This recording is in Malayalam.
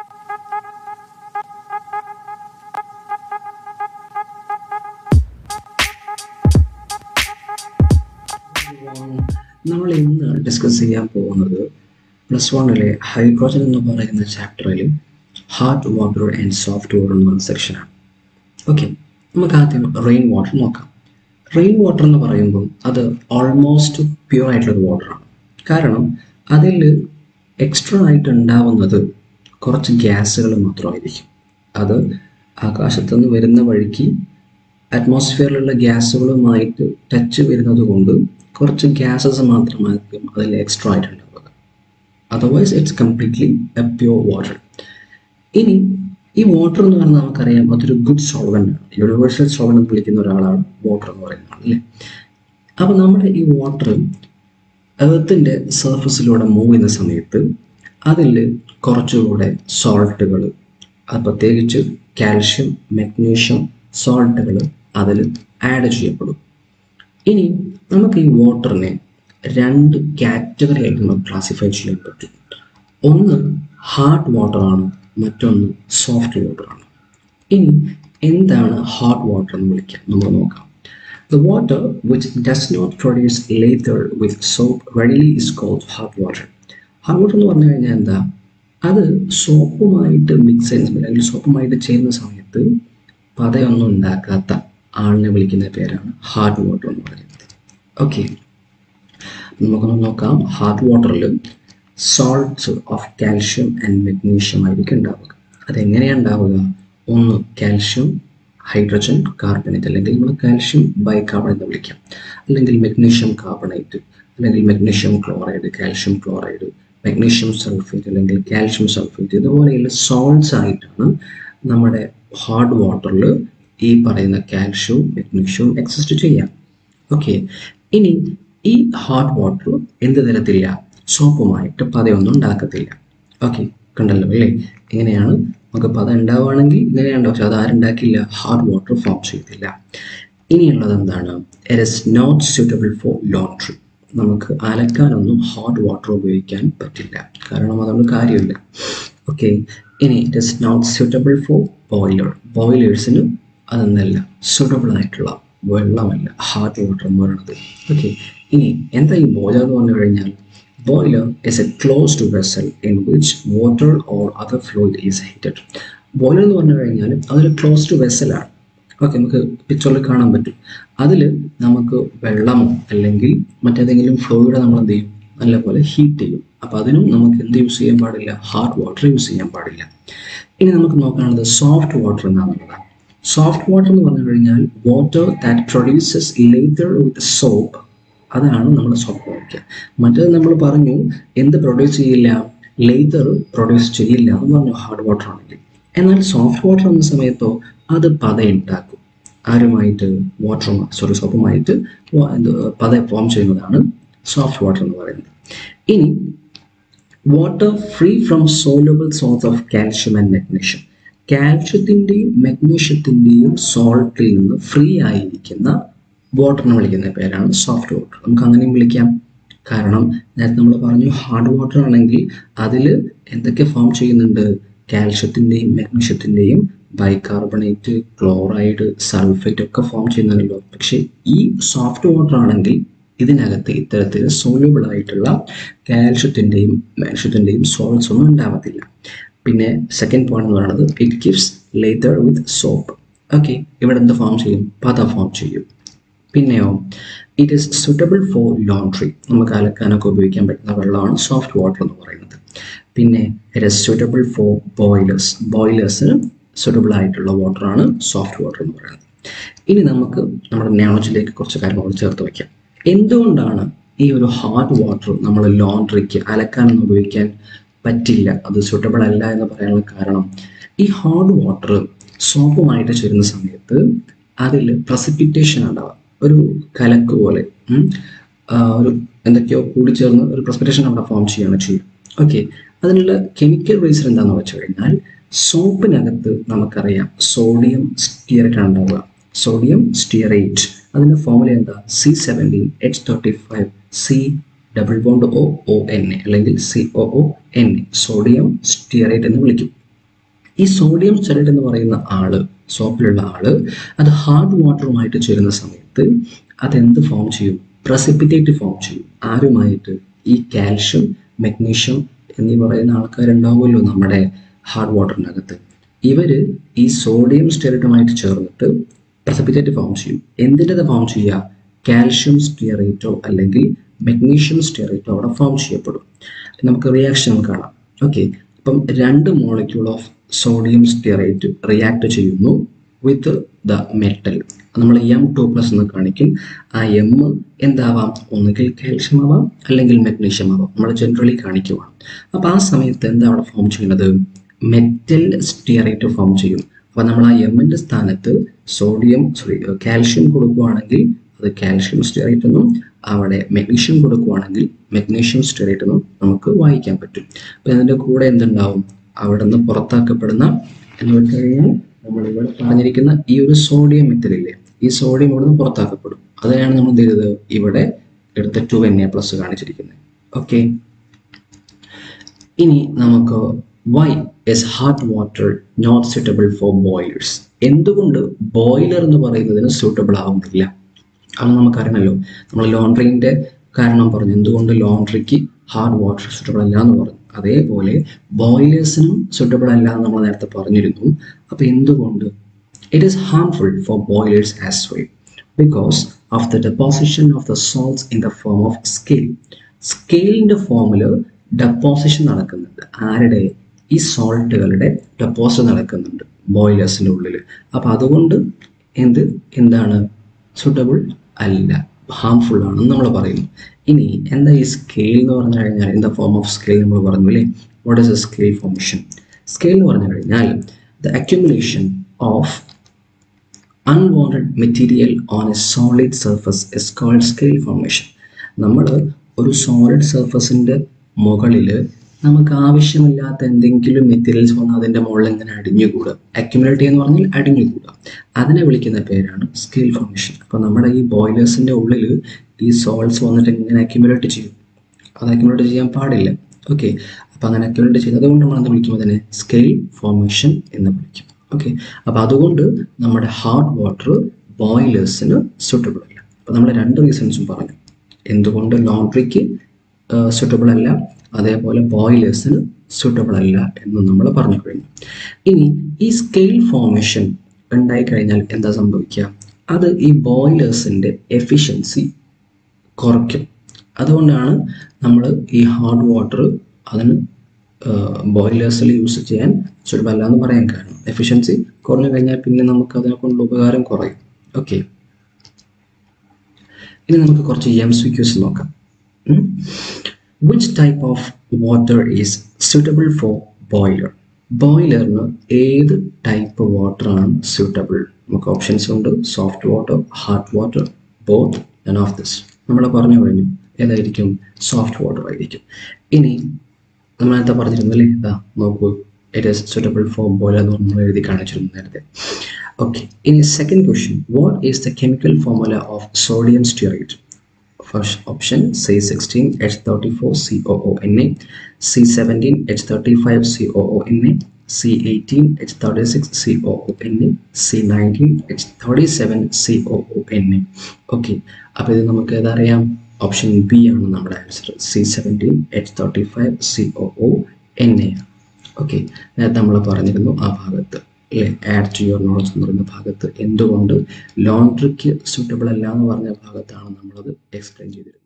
നമ്മൾ ഇന്ന് ഡിസ്കസ് ചെയ്യാൻ പോകുന്നത് പ്ലസ് വണ്ണിലെ ഹൈഡ്രോജൻ എന്ന് പറയുന്ന ചാപ്റ്ററിൽ hard water and soft water എന്ന് പറയുന്ന സെക്ഷനാണ് ഓക്കെ നമുക്ക് ആദ്യം റെയിൻ വാട്ടർ നോക്കാം റെയിൻ വാട്ടർ എന്ന് പറയുമ്പോൾ അത് ഓൾമോസ്റ്റ് പ്യൂർ ആയിട്ടുള്ള വാട്ടറാണ് കാരണം അതിൽ എക്സ്ട്രാ ആയിട്ട് ഉണ്ടാവുന്നത് കുറച്ച് ഗ്യാസുകൾ മാത്രമായിരിക്കും അത് ആകാശത്തുനിന്ന് വരുന്ന വഴിക്ക് അറ്റ്മോസ്ഫിയറിലുള്ള ഗ്യാസുകളുമായിട്ട് ടച്ച് വരുന്നത് കൊണ്ട് കുറച്ച് ഗ്യാസസ് മാത്രമായിരിക്കും അതിൽ എക്സ്ട്രാ ആയിട്ട് ഉണ്ടാവുക otherwise it's completely a pure water ഇനി ഈ വാട്ടർ എന്ന് പറഞ്ഞാൽ നമുക്കറിയാം അതൊരു ഗുഡ് സോൾവൻ്റ് ആണ് യൂണിവേഴ്സൽ സോൾവൻ്റ് എന്ന് വിളിക്കുന്ന ഒരാളാണ് വാട്ടർ എന്ന് പറയുന്നത് അല്ലേ അപ്പോൾ നമ്മുടെ ഈ വാട്ടർ എർത്തിൻ്റെ സർഫസിലൂടെ മൂവ് ചെയ്യുന്ന സമയത്ത് അതിൽ കുറച്ചുകൂടെ സോൾട്ടുകൾ അത് പ്രത്യേകിച്ച് കാൽഷ്യം മെഗ്നീഷ്യം സോൾട്ടുകൾ അതിൽ ആഡ് ചെയ്യപ്പെടും ഇനി നമുക്ക് ഈ വാട്ടറിനെ രണ്ട് കാറ്റഗറി ആയിട്ട് നമുക്ക് ക്ലാസിഫൈ ചെയ്യാൻ പറ്റും ഒന്ന് ഹാർഡ് വാട്ടറാണ് മറ്റൊന്ന് സോഫ്റ്റ് വാട്ടറാണ് ഇനി എന്താണ് ഹാർഡ് വാട്ടർ എന്ന് വിളിക്കാം നമ്മൾ നോക്കാം The water which does not produce lather with soap readily is called hot water. Hard water എന്ന് പറഞ്ഞു കഴിഞ്ഞാൽ എന്താ അത് സോപ്പുമായിട്ട് മിക്സ് ചെയ്യുന്ന അല്ലെങ്കിൽ സോപ്പുമായിട്ട് ചെയ്യുന്ന സമയത്ത് പതയൊന്നും ഉണ്ടാക്കാത്ത ആളിനെ വിളിക്കുന്ന പേരാണ് ഹാർഡ് വാട്ടർ എന്ന് പറയുന്നത് ഓക്കെ നമുക്കൊന്ന് നോക്കാം ഹാർഡ് വാട്ടറിൽ salts of calcium and magnesium ആയിരിക്കും ഉണ്ടാവുക അതെങ്ങനെയാണ് ഉണ്ടാവുക ഒന്ന് കാൽഷ്യം ഹൈഡ്രജൻ കാർബണേറ്റ് അല്ലെങ്കിൽ നമ്മൾ കാൽഷ്യം ബൈകാർബണേറ്റ് എന്ന് വിളിക്കാം അല്ലെങ്കിൽ മെഗ്നീഷ്യം കാർബണേറ്റ് അല്ലെങ്കിൽ magnesium chloride calcium chloride magnesium sulphate അല്ലെങ്കിൽ കാൽഷ്യം സൾഫേറ്റ് ഇതുപോലെയുള്ള സോൾട്ട്സ് ആയിട്ടാണ് നമ്മുടെ ഹാർഡ് വാട്ടറിൽ ഈ പറയുന്ന കാൽഷ്യവും മെഗ്നീഷ്യവും എക്സിസ്റ്റ് ചെയ്യാം ഓക്കെ ഇനി ഈ ഹാർഡ് വാട്ടർ എന്ത് തരത്തില്ല സോപ്പുമായിട്ട് പതയൊന്നും ഉണ്ടാക്കത്തില്ല ഓക്കെ കണ്ടല്ലോ അല്ലേ എങ്ങനെയാണ് നമുക്ക് പത ഉണ്ടാവുകയാണെങ്കിൽ ഇങ്ങനെയുണ്ടാവും പക്ഷെ അത് ആരുണ്ടാക്കില്ല ഹാർഡ് വാട്ടർ ഫോം ചെയ്തില്ല ഇനിയുള്ളത് എന്താണ് it is not suitable for laundry നമുക്ക് അലക്കാനൊന്നും ഹോട്ട് വാട്ടർ ഉപയോഗിക്കാൻ പറ്റില്ല കാരണം അതുകൊണ്ട് കാര്യമില്ല ഓക്കെ ഇനി it is not suitable for boiler ബോയിലേഴ്സിന് അതൊന്നല്ല സ്യൂട്ടബിൾ ആയിട്ടുള്ള വെള്ളമല്ല ഹാർഡ് വാട്ടർ എന്ന് പറയുന്നത് ഓക്കെ ഇനി എന്താ ഈ ബോയിലർ എന്ന് പറഞ്ഞു കഴിഞ്ഞാൽ boiler is a closed vessel in which water or other fluid is heated boiler എന്ന് പറഞ്ഞു കഴിഞ്ഞാൽ അതൊരു ക്ലോസ്ഡ് വെസലാണ് ഓക്കെ നമുക്ക് പിക്ചറിൽ കാണാൻ പറ്റും അതിൽ നമുക്ക് വെള്ളമോ അല്ലെങ്കിൽ മറ്റേതെങ്കിലും ഫ്ലൂയിഡ് നമ്മൾ എന്ത് ചെയ്യും നല്ലപോലെ ഹീറ്റ് ചെയ്യും അപ്പോൾ അതിനും നമുക്ക് എന്ത് യൂസ് ചെയ്യാൻ പാടില്ല ഹാർഡ് വാട്ടർ യൂസ് ചെയ്യാൻ പാടില്ല ഇനി നമുക്ക് നോക്കാനുള്ളത് സോഫ്റ്റ് വാട്ടർ എന്നാണുള്ളത് സോഫ്റ്റ് വാട്ടർ എന്ന് പറഞ്ഞു കഴിഞ്ഞാൽ water that produces lather with soap അതാണ് നമ്മൾ സോഫ്റ്റ് വാട്ടർ മറ്റേത് നമ്മൾ പറഞ്ഞു എന്ത് പ്രൊഡ്യൂസ് ചെയ്യില്ല ലേതർ പ്രൊഡ്യൂസ് ചെയ്യില്ല എന്ന് പറഞ്ഞു ഹാർഡ് വാട്ടർ ആണെങ്കിൽ എന്നാൽ സോഫ്റ്റ് വാട്ടർ എന്ന സമയത്തോ അത് പതയുണ്ടാക്കും ആരുമായിട്ട് വാട്ടറും സോറി സോപ്പുമായിട്ട് എന്ത് പത ഫോം ചെയ്യുന്നതാണ് സോഫ്റ്റ് വാട്ടർ എന്ന് പറയുന്നത് ഇനി water free from soluble salts of calcium and magnesium കാൽഷ്യത്തിൻ്റെയും മെഗ്നീഷ്യത്തിൻ്റെയും സോൾട്ടിൽ നിന്ന് ഫ്രീ ആയിരിക്കുന്ന വാട്ടറിനെ വിളിക്കുന്ന പേരാണ് സോഫ്റ്റ് വാട്ടർ നമുക്ക് അങ്ങനെയും വിളിക്കാം കാരണം നേരത്തെ നമ്മൾ പറഞ്ഞു ഹാർഡ് വാട്ടർ ആണെങ്കിൽ അതിൽ എന്തൊക്കെ ഫോം ചെയ്യുന്നുണ്ട് കാൽഷ്യത്തിൻ്റെയും മെഗ്നീഷ്യത്തിൻ്റെയും ബൈകാർബണേറ്റ് ക്ലോറൈഡ് സൾഫേറ്റ് ഒക്കെ ഫോം ചെയ്യുന്നുണ്ടല്ലോ പക്ഷേ ഈ സോഫ്റ്റ് വാട്ടർ ആണെങ്കിൽ ഇതിനകത്ത് ഇത്തരത്തിൽ സോല്യൂബിൾ ആയിട്ടുള്ള കാൽഷ്യത്തിൻ്റെയും മാഗ്നീഷ്യത്തിൻ്റെയും സോൾട്സ് ഒന്നും ഉണ്ടാവത്തില്ല പിന്നെ സെക്കൻഡ് പോയിന്റ് എന്ന് പറയുന്നത് it gives lather with soap okay ഇവിടെ എന്ത് ഫോം ചെയ്യും പത ഫോം ചെയ്യും പിന്നെയോ it is suitable for laundry നമുക്ക് അലക്കാനൊക്കെ ഉപയോഗിക്കാൻ പറ്റുന്ന വെള്ളമാണ് സോഫ്റ്റ് വാട്ടർ എന്ന് പറയുന്നത് പിന്നെ it is suitable for boilers ബോയിലേഴ്സിന് സുറ്റബിൾ ആയിട്ടുള്ള വാട്ടറാണ് സോഫ്റ്റ് വാട്ടർ എന്ന് പറയുന്നത് ഇനി നമുക്ക് നമ്മുടെ നോളജിലേക്ക് കുറച്ച് കാര്യങ്ങൾ ചേർത്ത് വയ്ക്കാം എന്തുകൊണ്ടാണ് ഈ ഒരു ഹാർഡ് വാട്ടർ നമ്മൾ ലോണ്ട്രിക്ക് അലക്കാനൊന്നും ഉപയോഗിക്കാൻ പറ്റില്ല അത് സുറ്റബിൾ അല്ല എന്ന് പറയാനുള്ള കാരണം ഈ ഹാർഡ് വാട്ടർ സോപ്പുമായിട്ട് ചേരുന്ന സമയത്ത് അതിൽ പ്രസിപ്പിറ്റേഷൻ ഉണ്ടാവുക ഒരു കലക്ക് പോലെ ഒരു എന്തൊക്കെയോ കൂടിച്ചേർന്ന് ഒരു പ്രസിപ്പിറ്റേഷൻ അവിടെ ഫോം ചെയ്യുകയാണ് ചെയ്യും ഓക്കെ അതിനുള്ള കെമിക്കൽ റീസൺ എന്താണെന്ന് വെച്ച് കഴിഞ്ഞാൽ സോപ്പിനകത്ത് നമുക്കറിയാം സോഡിയം സ്റ്റിയറേറ്റ് ആണ് ഉണ്ടാവുക സോഡിയം സ്റ്റിയറേറ്റ് അതിൻ്റെ ഫോമുല എന്താ C seventeen H thirty five C double bond O O N A അല്ലെങ്കിൽ C O O N A sodium stearate എന്ന് വിളിക്കും ഈ സോഡിയം സ്റ്റെറൈറ്റ് എന്ന് പറയുന്ന ആള് സോപ്പിലുള്ള ആള് അത് ഹാർഡ് വാട്ടറുമായിട്ട് ചേരുന്ന സമയത്ത് അതെന്ത് ഫോം ചെയ്യും പ്രസിപ്പിറ്റേറ്റ് ഫോം ചെയ്യും ആരുമായിട്ട് ഈ കാൽഷ്യം മെഗ്നീഷ്യം എന്നീ പറയുന്ന ആൾക്കാരുണ്ടാവുമല്ലോ നമ്മുടെ ഹാർഡ് വാട്ടറിൻ്റെ അകത്ത് ഇവര് ഈ സോഡിയം സ്റ്റെറൈറ്റുമായിട്ട് ചേർന്നിട്ട് പ്രസിപ്പിറ്റേറ്റ് ഫോം ചെയ്യും എന്തിൻ്റെത് ഫോം ചെയ്യുക കാൽഷ്യം സ്റ്റിയറേറ്റോ അല്ലെങ്കിൽ മെഗ്നീഷ്യം സ്റ്റിയറേറ്റോ അവിടെ ഫോം ചെയ്യപ്പെടും നമുക്ക് റിയാക്ഷൻ കാണാം ഓക്കെ അപ്പം രണ്ട് molecule of sodium stearate react ചെയ്യുന്നു വിത്ത് ദ മെറ്റൽ നമ്മൾ എം ടു പ്ലസ് എന്ന് കാണിക്കും ആ എം എന്താവാം ഒന്നുകിൽ കാൽഷ്യം ആവാം അല്ലെങ്കിൽ മെഗ്നീഷ്യം ആവാം നമ്മൾ ജനറലി കാണിക്കുക അപ്പോൾ ആ സമയത്ത് എന്താ അവിടെ ഫോം ചെയ്യുന്നത് മെറ്റൽ സ്റ്റിയറേറ്റ് ഫോം ചെയ്യും അപ്പോൾ നമ്മൾ ആ എമ്മിൻ്റെ സ്ഥാനത്ത് സോഡിയം സോറി കാൽഷ്യം കൊടുക്കുകയാണെങ്കിൽ അത് കാൽഷ്യം സ്റ്റിയറേറ്റ് എന്നും അവിടെ മെഗ്നീഷ്യം കൊടുക്കുകയാണെങ്കിൽ മെഗ്നീഷ്യം സ്റ്റെറേറ്റ് എന്നും നമുക്ക് വായിക്കാൻ പറ്റും അപ്പം അതിൻ്റെ കൂടെ എന്തുണ്ടാവും അവിടെ നിന്ന് പുറത്താക്കപ്പെടുന്ന എന്ന് വെച്ച് കഴിഞ്ഞാൽ നമ്മൾ ഇവിടെ പറഞ്ഞിരിക്കുന്ന ഈ ഒരു സോഡിയം മെറ്റലില്ലേ ഈ സോഡിയം ഇവിടെ നിന്ന് പുറത്താക്കപ്പെടും അതിനാണ് നമ്മൾ എന്ത് ചെയ്തത് ഇവിടെ എടുത്ത ടു എൻ എ പ്ലസ് കാണിച്ചിരിക്കുന്നത് ഓക്കെ ഇനി നമുക്ക് why is hard water not suitable for boilers എന്തുകൊണ്ട് ബോയിലർ എന്ന് പറയുന്നതിന് സൂട്ടബിൾ ആവുന്നില്ല അത് നമുക്കറിയണമല്ലോ നമ്മൾ ലോണ്ട്രീൻ്റെ കാരണം പറഞ്ഞു എന്തുകൊണ്ട് ലോണ്ട്രിക്ക് ഹാർഡ് വാട്ടർ suitable അല്ല എന്ന് പറഞ്ഞു അതേപോലെ ബോയിലേഴ്സിനും suitable അല്ല എന്ന് നമ്മൾ നേരത്തെ പറഞ്ഞിരുന്നു അപ്പോൾ എന്തുകൊണ്ട് it is harmful for boilers as well because of the deposition of the salts in the form of scale സ്കെയിലിൻ്റെ ഫോമിൽ ഡെപ്പോസിഷൻ നടക്കുന്നുണ്ട് ആരുടെ ഈ സോൾട്ടുകളുടെ ഡെപ്പോസിറ്റ് നടക്കുന്നുണ്ട് ബോയിലേഴ്സിൻ്റെ ഉള്ളിൽ അപ്പോൾ അതുകൊണ്ട് എന്ത് എന്താണ് സുട്ടബിൾ അല്ല ഹാംഫുൾ ആണെന്ന് നമ്മൾ പറയുന്നു ഇനി എന്താ ഈ സ്കെയിൽ എന്ന് പറഞ്ഞു കഴിഞ്ഞാൽ in the form of scale നമ്മൾ പറഞ്ഞു അല്ലേ what is a scale formation scale എന്ന് പറഞ്ഞു കഴിഞ്ഞാൽ the accumulation of unwanted material on a solid surface is called scale formation നമ്മൾ ഒരു സോളിഡ് സർഫസിൻ്റെ മുകളിൽ നമുക്ക് ആവശ്യമില്ലാത്ത എന്തെങ്കിലും മെറ്റീരിയൽസ് വന്ന് അതിൻ്റെ മുകളിൽ ഇങ്ങനെ അടിഞ്ഞുകൂടുക അക്യുമുലേറ്റ് ചെയ്യുന്ന പറഞ്ഞാൽ അടിഞ്ഞുകൂടുക അതിനെ വിളിക്കുന്ന പേരാണ് സ്കെയിൽ ഫോർമേഷൻ അപ്പോൾ നമ്മുടെ ഈ ബോയിലേഴ്സിൻ്റെ ഉള്ളിൽ ഈ സോൾട്സ് വന്നിട്ട് ഇങ്ങനെ അക്യുമുലേറ്റ് ചെയ്യും അത് അക്യുമുലേറ്റ് ചെയ്യാൻ പാടില്ല ഓക്കെ അപ്പോൾ അങ്ങനെ അക്യുമുലേറ്റ് ചെയ്യുന്നത് അതുകൊണ്ട് നമ്മൾ എന്ത് വിളിക്കും അതിനെ സ്കെയിൽ ഫോർമേഷൻ എന്ന് വിളിക്കും ഓക്കെ അപ്പോൾ അതുകൊണ്ട് നമ്മുടെ ഹാർഡ് വാട്ടർ ബോയിലേഴ്സിന് suitable അല്ല അപ്പോൾ നമ്മൾ രണ്ട് റീസൺസും പറഞ്ഞു എന്തുകൊണ്ട് ലോണ്ട്രിക്ക് suitable അല്ല അതേപോലെ ബോയിലേഴ്സിന് suitable അല്ല എന്ന് നമ്മൾ പറഞ്ഞു കഴിഞ്ഞു ഇനി ഈ സ്കെയിൽ ഫോർമേഷൻ ഉണ്ടായി കഴിഞ്ഞാൽ എന്താ സംഭവിക്കുക അത് ഈ ബോയിലേഴ്സിൻ്റെ എഫിഷ്യൻസി കുറയ്ക്കും അതുകൊണ്ടാണ് നമ്മൾ ഈ ഹാർഡ് വാട്ടർ അതിന് ബോയിലേഴ്സിൽ യൂസ് ചെയ്യാൻ suitable അല്ല എന്ന് പറയാൻ കാരണം എഫിഷ്യൻസി കുറഞ്ഞു കഴിഞ്ഞാൽ പിന്നെ നമുക്ക് അതിനെ കൊണ്ടുള്ള ഉപകാരം കുറയും ഓക്കെ ഇനി നമുക്ക് കുറച്ച് എം സി ക്യൂസ് നോക്കാം which type of water is suitable for boiler ബോയിലറിന് ഏത് ടൈപ്പ് വാട്ടർ ആണ് suitable നമുക്ക് ഓപ്ഷൻസ് ഉണ്ട് soft water hard water both none of this നമ്മൾ പറഞ്ഞു കഴിഞ്ഞു ഏതായിരിക്കും സോഫ്റ്റ് വാട്ടർ ആയിരിക്കും ഇനി നമ്മൾ നേരത്തെ പറഞ്ഞിരുന്നു അല്ലേ ഇതാ നോക്കൂ it is suitable for boiler എന്ന് നമ്മൾ എഴുതി കാണിച്ചിരുന്നു നേരത്തെ ഓക്കെ ഇനി second question what is the chemical formula of sodium stearate first option C sixteen H thirty four C O O N A C seventeen H thirty five C O O N A C eighteen H thirty six C O O N A C nineteen H thirty seven C O O N A okay അപ്പോൾ ഇത് നമുക്ക് ഏതറിയാം ഓപ്ഷൻ ബി ആണ് നമ്മുടെ answer C seventeen H thirty five C O O N A okay നേരത്തെ നമ്മൾ പറഞ്ഞിരുന്നു ആ ഭാഗത്ത് അല്ലേ ആഡ് ടു യുവർ നോളജ് എന്ന് പറയുന്ന ഭാഗത്ത് എന്തുകൊണ്ട് ലോണ്ട്രിക്ക് suitable അല്ല എന്ന് പറഞ്ഞ ഭാഗത്താണ് നമ്മളത് എക്സ്പ്ലെയിൻ ചെയ്തിരുന്നത്